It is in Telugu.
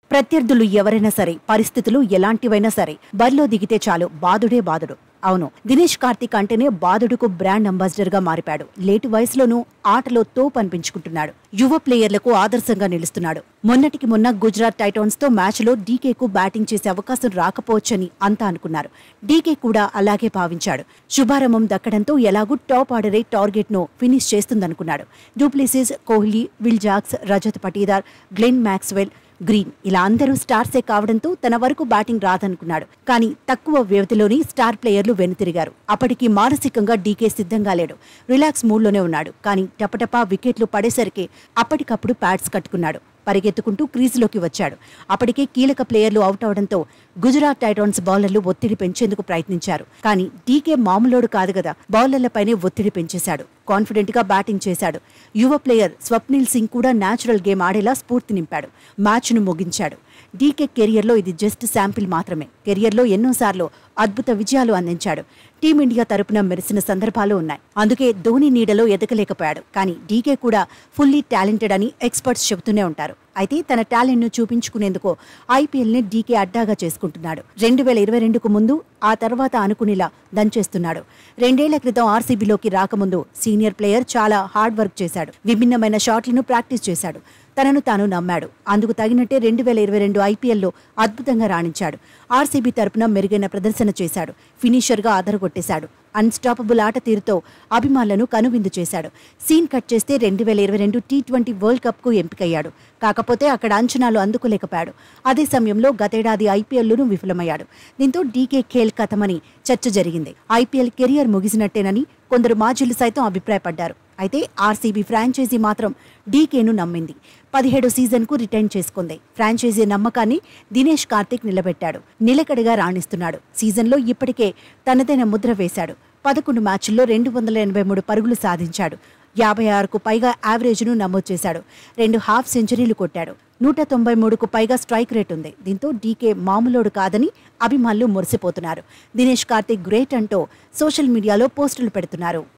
ప్రత్యర్థులు ఎవరైనా సరే పరిస్థితులు ఎలాంటివైనా సరే బరిలో దిగితే చాలు బాదుడే బాదుడు అవును దినేష్ కార్తిక్ అంటేనే బాదుడుకు బ్రాండ్ అంబాసిడర్ గా మారిపాడు లేటు వయసులోనూ ఆటలో తోపు అనిపించుకుంటున్నాడు యువ ప్లేయర్లకు ఆదర్శంగా నిలుస్తున్నాడు మొన్నటికి మొన్న గుజరాత్ టైటాన్స్ తో మ్యాచ్ లో డీకేకు బ్యాటింగ్ చేసే అవకాశం రాకపోవచ్చని అంతా అనుకున్నారు డీకే కూడా అలాగే భావించాడు శుభారంభం దక్కడంతో ఎలాగూ టాప్ ఆర్డరే టార్గెట్ ను ఫినిష్ చేస్తుందనుకున్నాడు du Plessis Kohli Will Jacks Rajat Patidar Glenn Maxwell Green ఇలా అందరూ స్టార్సే కావడంతో తన వరకు బ్యాటింగ్ రాదనుకున్నాడు కానీ తక్కువ వ్యవధిలోనే స్టార్ ప్లేయర్లు వెనుతిరిగారు అప్పటికి మానసికంగా డీకే సిద్ధంగా లేడు రిలాక్స్ మూడ్లోనే ఉన్నాడు కానీ టపటపా వికెట్లు పడేసరికి అప్పటికప్పుడు ప్యాడ్స్ కట్టుకున్నాడు పరిగెత్తుకుంటూ క్రీజులోకి వచ్చాడు అప్పటికే కీలక ప్లేయర్లు అవుట్ అవడంతో గుజరాత్ టైటాన్స్ బౌలర్లు ఒత్తిడి పెంచేందుకు ప్రయత్నించారు కానీ డీకే మామూలోడు కాదు కదా బౌలర్లపైనే ఒత్తిడి పెంచేశాడు కాన్ఫిడెంట్ గా బ్యాటింగ్ చేశాడు యువ ప్లేయర్ స్వప్నిల్ సింగ్ కూడా న్యాచురల్ గేమ్ ఆడేలా స్ఫూర్తి నింపాడు మ్యాచ్ను ముగించాడు డీకే కెరియర్లో ఇది జస్ట్ శాంపిల్ మాత్రమే కెరియర్లో ఎన్నోసార్లు అద్భుత విజయాలు అందించాడు టీమిండియా తరపున మెరిసిన సందర్భాలు ఉన్నాయి అందుకే ధోని నీడలో ఎదగలేకపోయాడు కానీ డీకే కూడా ఫుల్లీ టాలెంటెడ్ అని ఎక్స్పర్ట్స్ చెబుతూనే ఉంటారు అయితే తన టాలెంట్ ను చూపించుకునేందుకు ఐపీఎల్ ని డీకే అడ్డాగా చేసుకుంటున్నాడు రెండు వేల ఇరవై రెండుకు ముందు ఆ తర్వాత అనుకునేలా దంచేస్తున్నాడు రెండేళ్ల క్రితం ఆర్సీబీలోకి రాకముందు సీనియర్ ప్లేయర్ చాలా హార్డ్ వర్క్ చేశాడు విభిన్నమైన షాట్లను ప్రాక్టీస్ చేశాడు తనను తాను నమ్మాడు అందుకు తగినట్టే రెండు వేల ఇరవై రెండు ఐపీఎల్లో అద్భుతంగా రాణించాడు ఆర్సీబీ తరపున మెరుగైన ప్రదర్శన చేశాడు ఫినిషర్గా ఆధారగొట్టేశాడు అన్స్టాపబుల్ ఆట తీరుతో అభిమానులను కనువిందు చేశాడు సీన్ కట్ చేస్తే రెండు వేల ఇరవై రెండు టీ ట్వంటీ వరల్డ్ కప్కు ఎంపికయ్యాడు కాకపోతే అక్కడ అంచనాలు అందుకోలేకపోయాడు అదే సమయంలో గతేడాది ఐపీఎల్లోనూ విఫలమయ్యాడు దీంతో డీకే ఖేల్ కథమని చర్చ జరిగింది ఐపీఎల్ కెరియర్ ముగిసినట్టేనని కొందరు మాజీలు సైతం అభిప్రాయపడ్డారు అయితే ఆర్సీబీ ఫ్రాంచైజీ మాత్రం డీకేను నమ్మింది పదిహేడు సీజన్కు రిటైన్ చేసుకుంది ఫ్రాంచైజీ నమ్మకాన్ని దినేష్ కార్తిక్ నిలబెట్టాడు నిలకడగా రాణిస్తున్నాడు సీజన్లో ఇప్పటికే తనదైన ముద్ర వేశాడు పదకొండు మ్యాచ్ల్లో రెండు వందల ఎనభై మూడు పరుగులు సాధించాడు యాభై ఆరుకు పైగా యావరేజ్ను నమోదు చేశాడు రెండు హాఫ్ సెంచరీలు కొట్టాడు నూట తొంభై మూడుకు పైగా స్ట్రైక్ రేట్ ఉంది దీంతో డీకే మామూలోడు కాదని అభిమానులు మురిసిపోతున్నారు దినేష్ కార్తిక్ గ్రేట్ అంటూ సోషల్ మీడియాలో పోస్టులు పెడుతున్నారు